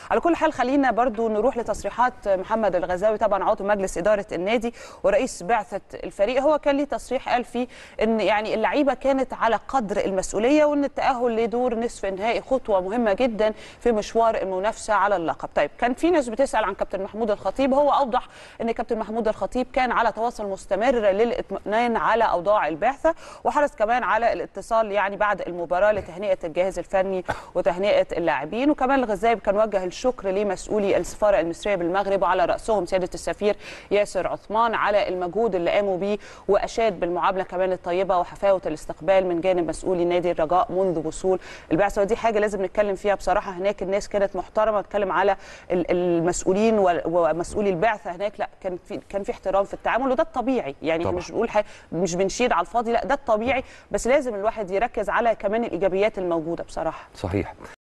على كل حال خلينا برضو نروح لتصريحات محمد الغزاوي طبعا عضو مجلس اداره النادي ورئيس بعثه الفريق هو كان ليه تصريح قال فيه ان يعني اللعيبه كانت على قدر المسؤوليه وان التاهل لدور نصف النهائي خطوه مهمه جدا في مشوار المنافسه على اللقب طيب كان في ناس بتسال عن كابتن محمود الخطيب هو اوضح ان كابتن محمود الخطيب كان على تواصل مستمر للاطمئنان على اوضاع البعثه وحرص كمان على الاتصال يعني بعد المباراه لتهنئه الجهاز الفني وتهنئه اللاعبين وكمان الغزاوي كان وجه الشكر لمسؤولي السفاره المصريه بالمغرب وعلى راسهم سياده السفير ياسر عثمان على المجهود اللي قاموا بيه واشاد بالمعامله كمان الطيبه وحفاوه الاستقبال من جانب مسؤولي نادي الرجاء منذ وصول البعثه ودي حاجه لازم نتكلم فيها بصراحه هناك الناس كانت محترمه نتكلم على المسؤولين ومسؤولي البعثه هناك لا كان في كان في احترام في التعامل وده الطبيعي يعني طبعا. مش بنقول مش بنشيد على الفاضي لا ده الطبيعي بس لازم الواحد يركز على كمان الايجابيات الموجوده بصراحه صحيح